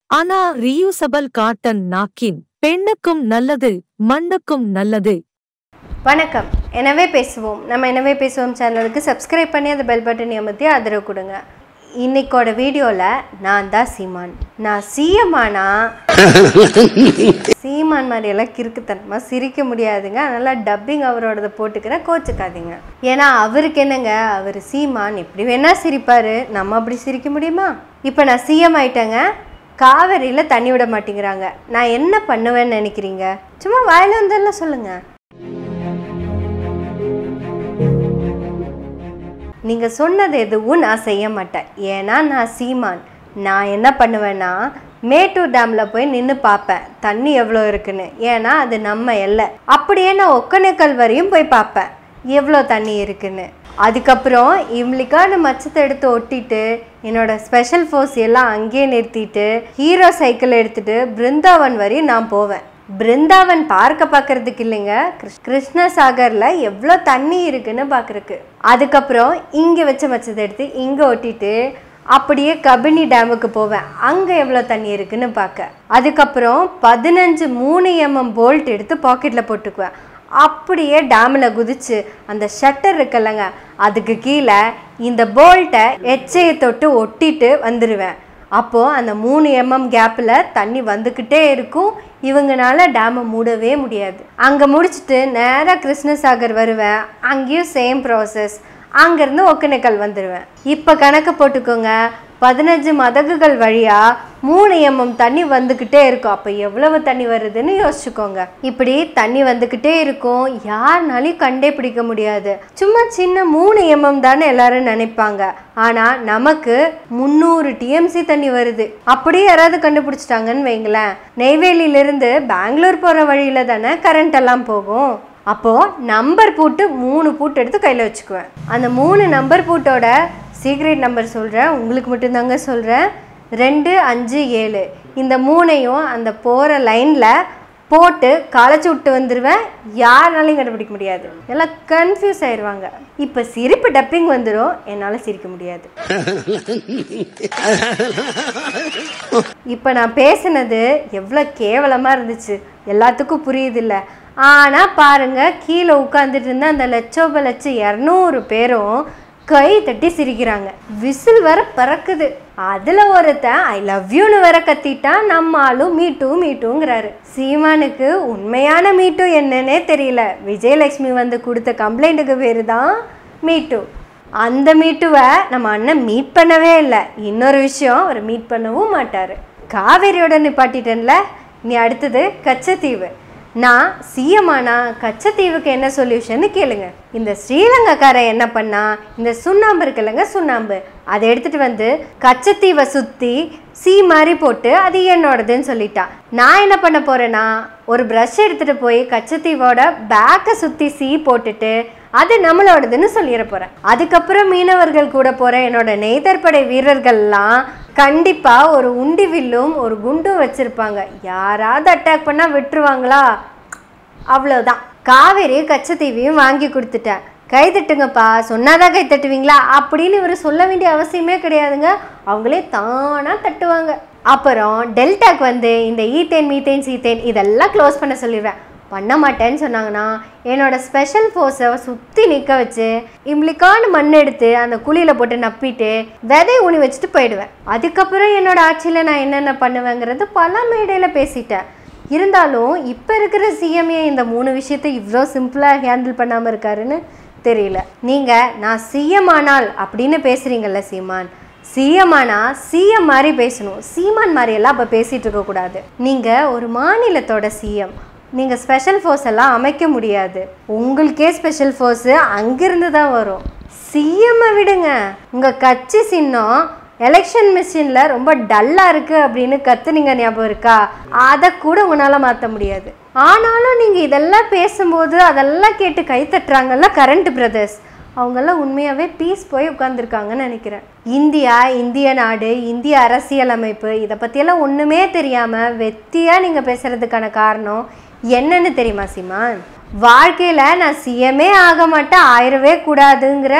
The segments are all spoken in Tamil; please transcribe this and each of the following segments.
ஆனா ரீயூசபிள் காட்டன் நாக்கின் பெண்ணுக்கும் நல்லது மண்ணுக்கும் நல்லது வணக்கம் எனவே பேசுவோம் நம்ம எனவே பேசுவோம் சேனலுக்கு சப்ஸ்கிரைப் பண்ணி அந்த பெல் பட்டன் அமர்த்தி ஆதரவு கொடுங்க இன்னைக்கோட வீடியோவில் நான் தான் சீமான் நான் சீயமானா சீமான் மாதிரி எல்லாம் கிறுக்குத்தனமாக சிரிக்க முடியாதுங்க அதனால் டப்பிங் அவரோடத போட்டுக்கிறேன் கோச்சுக்காதீங்க ஏன்னா அவருக்கு என்னங்க அவர் சீமான் எப்படி வேணா சிரிப்பார் நம்ம அப்படி சிரிக்க முடியுமா இப்போ நான் சிஎம் ஆயிட்டேங்க காவேரியில் தண்ணி விட மாட்டேங்கிறாங்க நான் என்ன பண்ணுவேன்னு நினைக்கிறீங்க சும்மா வாயில வந்தெல்லாம் சொல்லுங்கள் நீங்கள் சொன்னது எதுவும் நான் செய்ய மாட்டேன் ஏன்னா நான் சீமான் நான் என்ன பண்ணுவேன்னா மேட்டூர் டேமில் போய் நின்று பார்ப்பேன் தண்ணி எவ்வளோ இருக்குன்னு ஏன்னா அது நம்ம எல்லை அப்படியே நான் ஒக்கனேக்கல் வரையும் போய் பார்ப்பேன் எவ்வளோ தண்ணி இருக்குன்னு அதுக்கப்புறம் இவளுக்கான மச்சத்தை எடுத்து ஒட்டிட்டு என்னோட ஸ்பெஷல் ஃபோர்ஸ் எல்லாம் அங்கேயே நிறுத்திட்டு ஹீரோ சைக்கிள் எடுத்துட்டு பிருந்தாவன் வரையும் நான் போவேன் பிருந்தாவன் பார்க்க பார்க்கறதுக்கு இல்லைங்க கிருஷ்- கிருஷ்ணசாகர்ல எவ்வளோ தண்ணி இருக்குன்னு பார்க்கறதுக்கு அதுக்கப்புறம் இங்கே வச்ச மச்சத்தை எடுத்து இங்கே ஒட்டிட்டு அப்படியே கபினி டேமுக்கு போவேன் அங்கே எவ்வளோ தண்ணி இருக்குன்னு பார்க்க அதுக்கப்புறம் பதினஞ்சு மூணு எம்எம் போல்ட் எடுத்து பாக்கெட்டில் போட்டுக்குவேன் அப்படியே டேமில் குதிச்சு அந்த ஷட்டர் இருக்குல்லங்க அதுக்கு கீழே இந்த போல்ட்டை எச்சையை தொட்டு ஒட்டிட்டு வந்துடுவேன் அப்போது அந்த மூணு எம்எம் கேப்பில் தண்ணி வந்துக்கிட்டே இருக்கும் இவங்கனால டேமை மூடவே முடியாது அங்கே முடிச்சுட்டு நேராக கிருஷ்ணசாகர் வருவேன் அங்கேயும் சேம் ப்ராசஸ் அங்கேருந்து ஒக்கேனக்கல் வந்துடுவேன் இப்போ கணக்கு போட்டுக்கோங்க பதினஞ்சு மதகுகள் வழியாக மூணு எம்எம் தண்ணி வந்துக்கிட்டே இருக்கும் அப்போ எவ்வளவு தண்ணி வருதுன்னு யோசிச்சுக்கோங்க இப்படி தண்ணி வந்துக்கிட்டே இருக்கும் யாருனாலையும் கண்டே பிடிக்க முடியாது சும்மா சின்ன மூணு எம்எம் தானே எல்லாரும் நினைப்பாங்க ஆனால் நமக்கு முந்நூறு டிஎம்சி தண்ணி வருது அப்படியே யாராவது கண்டுபிடிச்சிட்டாங்கன்னு வைங்களேன் நெய்வேலியிலிருந்து பெங்களூர் போகிற வழியில் தானே கரண்ட் எல்லாம் போகும் அப்போது நம்பர் பூட்டு மூணு பூட்டு எடுத்து கையில் வச்சுக்குவேன் அந்த மூணு நம்பர் பூட்டோட சீக்ரெட் நம்பர் சொல்கிறேன் உங்களுக்கு மட்டும்தாங்க சொல்கிறேன் ரெண்டு அஞ்சு ஏழு இந்த மூணையும் அந்த போகிற லைனில் போட்டு களைச்சி விட்டு வந்துடுவேன் யாருனாலையும் கண்டுபிடிக்க முடியாது எல்லாம் கன்ஃபியூஸ் ஆயிடுவாங்க இப்போ சிரிப்பு டப்பிங் வந்துடும் என்னால் சிரிக்க முடியாது இப்போ நான் பேசினது எவ்வளோ கேவலமாக இருந்துச்சு எல்லாத்துக்கும் புரியுதில்ல ஆனால் பாருங்க கீழே உட்காந்துட்டு இருந்த அந்த லட்சோப லட்சம் இரநூறு பேரும் கை தட்டி சிரிக்கிறாங்க விசில் வர பறக்குது அதில் ஒருத்தன் ஐ லவ் யூன்னு வர கத்திட்டான் நம்ம ஆளும் மீட்டு மீட்டுங்கிறாரு சீமானுக்கு உண்மையான மீட்டு என்னன்னே தெரியல விஜயலட்சுமி வந்து கொடுத்த கம்ப்ளைண்ட்டுக்கு பேர் தான் மீட்டு அந்த மீட்டுவை நம்ம அண்ணன் மீட் பண்ணவே இல்லை இன்னொரு விஷயம் அவர் மீட் பண்ணவும் மாட்டார் காவேரியோட நிப்பாட்டிட்டேன்ல நீ அடுத்தது கச்சத்தீவு நான் சிஎம்மானா கச்சத்தீவுக்கு என்ன சொல்யூஷன்னு கேளுங்க இந்த ஸ்ரீலங்காக்காரன் என்ன பண்ணா இந்த சுண்ணாம்பு இருக்குல்லங்க சுண்ணாம்பு அதை எடுத்துட்டு வந்து கச்சத்தீவை சுற்றி சீ மாதிரி போட்டு அது என்னோடதுன்னு சொல்லிட்டான் நான் என்ன பண்ண போறேன்னா ஒரு ப்ரஷ் எடுத்துட்டு போய் கச்சத்தீவோட பேக்கை சுற்றி சீ போட்டுட்டு அது நம்மளோடதுன்னு சொல்லிட போறேன் அதுக்கப்புறம் மீனவர்கள் கூட போற என்னோட நெய்தற்படை வீரர்கள்லாம் கண்டிப்பா ஒரு உண்டி வில்லும் ஒரு குண்டும் வச்சிருப்பாங்க யாராவது அட்டாக் பண்ணா விட்டுருவாங்களா அவ்வளோதான் காவேரி கச்சத்தீவையும் வாங்கி கொடுத்துட்டேன் கை தட்டுங்கப்பா சொன்னாதான் கை தட்டுவீங்களா அப்படின்னு இவர் சொல்ல வேண்டிய அவசியமே கிடையாதுங்க அவங்களே தானா தட்டுவாங்க அப்புறம் டெல்டாக்கு வந்து இந்த ஈத்தேன் மீத்தேன் சீத்தேன் இதெல்லாம் க்ளோஸ் பண்ண சொல்லிடுவேன் பண்ண மாட்டேன்னு சொன்னாங்கன்னா என்னோட ஸ்பெஷல் ஃபோர்ஸை சுற்றி நிற்க வச்சு இம்லிக்கான மண் எடுத்து அந்த குழியில் போட்டு நப்பிட்டு விதைய ஊனி வச்சுட்டு போயிடுவேன் அதுக்கப்புறம் என்னோட ஆட்சியில் நான் என்னென்ன பண்ணுவேங்கிறது பல மேடையில் பேசிட்டேன் இருந்தாலும் இப்போ இருக்கிற சிஎம்ஏ இந்த மூணு விஷயத்தை இவ்வளோ சிம்பிளாக ஹேண்டில் பண்ணாமல் இருக்காருன்னு தெரியல நீங்கள் நான் சிஎம் ஆனால் அப்படின்னு பேசுகிறீங்கல்ல சீமான் சிஎம் ஆனா சிஎம் மாதிரி பேசணும் சீமான் மாதிரி எல்லாம் அப்போ பேசிகிட்டு இருக்கக்கூடாது நீங்கள் ஒரு மாநிலத்தோட சிஎம் நீங்கள் ஸ்பெஷல் ஃபோர்ஸ் எல்லாம் அமைக்க முடியாது உங்களுக்கே ஸ்பெஷல் ஃபோர்ஸு அங்கிருந்து தான் வரும் சிஎம்மை விடுங்க உங்கள் கட்சி சின்னம் எலெக்ஷன் மிஷினில் ரொம்ப டல்லாக இருக்குது அப்படின்னு கத்துனீங்க ஞாபகம் இருக்கா அதை கூட உங்களால் மாற்ற முடியாது ஆனாலும் நீங்கள் இதெல்லாம் பேசும்போது அதெல்லாம் கேட்டு கை தட்டுறாங்கல்ல கரண்ட் பிரதர்ஸ் அவங்கெல்லாம் உண்மையாகவே பீஸ் போய் உட்காந்துருக்காங்கன்னு நினைக்கிறேன் இந்தியா இந்திய நாடு இந்திய அரசியலமைப்பு இதை பற்றியெல்லாம் ஒன்றுமே தெரியாமல் வெத்தியாக நீங்கள் பேசுகிறதுக்கான காரணம் என்னன்னு தெரியுமா சீமான் வாழ்க்கையில் நான் சிஎம்ஏ ஆக மாட்டேன் ஆயிரவே கூடாதுங்கிற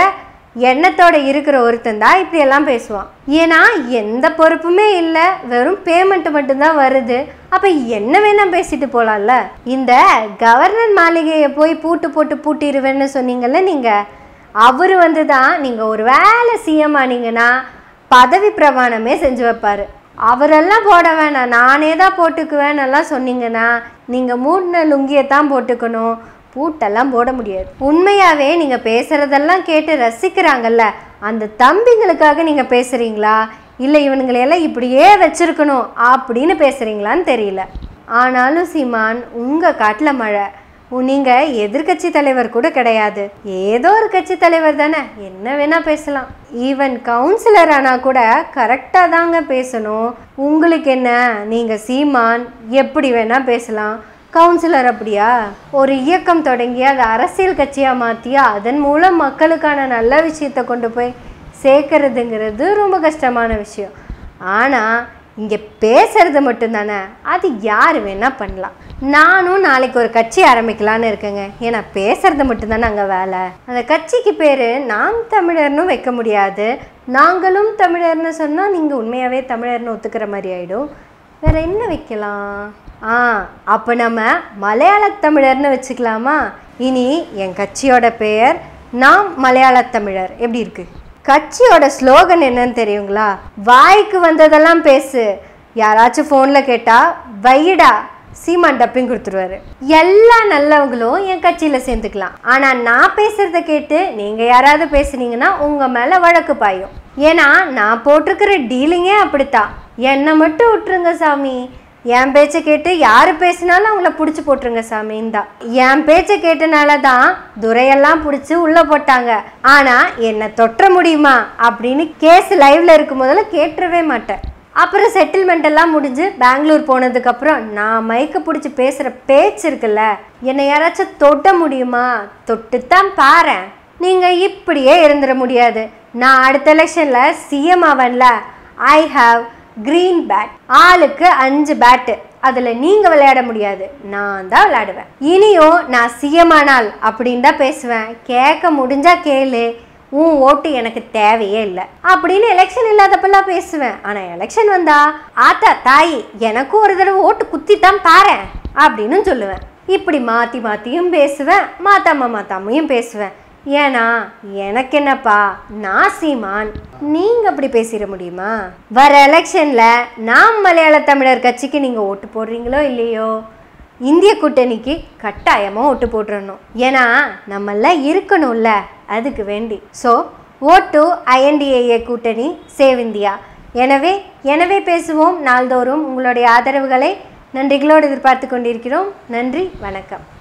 எண்ணத்தோட இருக்கிற ஒருத்தன் தான் இப்படி எல்லாம் பேசுவான் ஏன்னா எந்த பொறுப்புமே இல்லை வெறும் பேமெண்ட் மட்டும்தான் வருது அப்ப என்ன வேணா பேசிட்டு போலாம்ல இந்த கவர்னர் மாளிகையை போய் பூட்டு போட்டு பூட்டிடுவேன்னு சொன்னீங்கல்ல நீங்க அவர் வந்து தான் நீங்க ஒரு வேலை சிஎம் ஆனீங்கன்னா பதவி பிரமாணமே செஞ்சு வைப்பாரு அவரெல்லாம் போட வேணாம் நானே தான் போட்டுக்குவேன் எல்லாம் சொன்னீங்கன்னா நீங்கள் மூடின லுங்கியை தான் போட்டுக்கணும் பூட்டெல்லாம் போட முடியாது உண்மையாகவே நீங்கள் பேசுகிறதெல்லாம் கேட்டு ரசிக்கிறாங்கல்ல அந்த தம்பிங்களுக்காக நீங்கள் பேசுகிறீங்களா இல்லை இவனுங்களையெல்லாம் இப்படியே வச்சிருக்கணும் அப்படின்னு பேசுகிறீங்களான்னு தெரியல ஆனாலும் சீமான் உங்கள் காட்டில் மழை நீங்கள் எதிர்க்கட்சி தலைவர் கூட கிடையாது ஏதோ ஒரு கட்சி தலைவர் தானே என்ன வேணா பேசலாம் ஈவன் கவுன்சிலர் ஆனால் கூட கரெக்டாக தாங்க பேசணும் உங்களுக்கு என்ன நீங்கள் சீமான் எப்படி வேணா பேசலாம் கவுன்சிலர் அப்படியா ஒரு இயக்கம் தொடங்கி அதை அரசியல் கட்சியாக மாற்றி அதன் மூலம் மக்களுக்கான நல்ல விஷயத்தை கொண்டு போய் சேர்க்கறதுங்கிறது ரொம்ப கஷ்டமான விஷயம் ஆனால் இங்கே பேசுறது மட்டும்தானே அது யார் வேணால் பண்ணலாம் நானும் நாளைக்கு ஒரு கட்சி ஆரம்பிக்கலான்னு இருக்கேங்க ஏன்னா பேசுறது மட்டும்தானே அங்கே வேலை அந்த கட்சிக்கு பேர் நாம் தமிழர்னு வைக்க முடியாது நாங்களும் தமிழர்னு சொன்னால் நீங்கள் உண்மையாகவே தமிழர்னு ஒத்துக்கிற மாதிரி ஆகிடும் வேற என்ன வைக்கலாம் ஆ அப்போ நம்ம மலையாளத் தமிழர்னு வச்சுக்கலாமா இனி என் கட்சியோட பெயர் நாம் மலையாளத் தமிழர் எப்படி இருக்கு கட்சியோட ஸ்லோகன் என்னன்னு தெரியுங்களா வாய்க்கு வந்ததெல்லாம் பேசு யாராச்சும் ஃபோனில் கேட்டால் வைடா சீமான் டப்பிங் கொடுத்துருவாரு எல்லா நல்லவங்களும் என் கட்சியில் சேர்ந்துக்கலாம் ஆனால் நான் பேசுகிறத கேட்டு நீங்கள் யாராவது பேசுனீங்கன்னா உங்கள் மேலே வழக்கு பாயும் ஏன்னா நான் போட்டிருக்கிற டீலிங்கே அப்படித்தான் என்னை மட்டும் விட்டுருங்க சாமி என் பேச்சை கேட்டு யார் பேசினாலும் அவங்கள பிடிச்சி போட்டுருங்க சாமின்னு என் பேச்சை கேட்டனால தான் துரையெல்லாம் பிடிச்சி உள்ளே போட்டாங்க ஆனால் என்னை தொற்ற முடியுமா அப்படின்னு கேஸ் லைவ்ல இருக்கும் போதெல்லாம் கேட்டுறவே மாட்டேன் அப்புறம் செட்டில்மெண்ட் எல்லாம் முடிஞ்சு பெங்களூர் போனதுக்கப்புறம் நான் மயக்க பிடிச்சி பேசுகிற பேச்சு இருக்குல்ல என்னை யாராச்சும் தொட்ட முடியுமா தொட்டுத்தான் பாரேன் நீங்கள் இப்படியே இருந்துட முடியாது நான் அடுத்த எலெக்ஷனில் சிஎம் ஆவன்ல ஐ ஹாவ் க்ரீன் பேட் ஆளுக்கு அஞ்சு பேட்டு அதில் நீங்கள் விளையாட முடியாது நான் தான் விளையாடுவேன் இனியும் நான் சிஎம் ஆனால் அப்படின்னு தான் பேசுவேன் கேட்க முடிஞ்சா கேளு உன் ஓட்டு எனக்கு தேவையே இல்லை அப்படின்னு எலெக்ஷன் இல்லாதப்பெல்லாம் பேசுவேன் ஆனால் எலெக்ஷன் வந்தா ஆத்தா தாய் எனக்கும் ஒரு தடவை ஓட்டு குத்தித்தான் பாரேன் அப்படின்னு சொல்லுவேன் இப்படி மாற்றி மாற்றியும் பேசுவேன் மாத்தாம மாத்தாமையும் பேசுவேன் ஏன்னா எனக்கு என்னப்பா நான் சீமான் நீங்க அப்படி பேசிட முடியுமா வர எலெக்ஷன்ல நாம் மலையாள தமிழர் கட்சிக்கு நீங்க ஓட்டு போடுறீங்களோ இல்லையோ இந்திய கூட்டணிக்கு கட்டாயமாக ஓட்டு போட்டுறணும் ஏன்னா நம்மெல்லாம் இருக்கணும்ல அதுக்கு வேண்டி ஸோ ஓட்டு ஐஎன்டிஏஏ கூட்டணி சேவ் இந்தியா எனவே எனவே பேசுவோம் நாள்தோறும் உங்களுடைய ஆதரவுகளை நன்றிகளோடு எதிர்பார்த்து கொண்டிருக்கிறோம் நன்றி வணக்கம்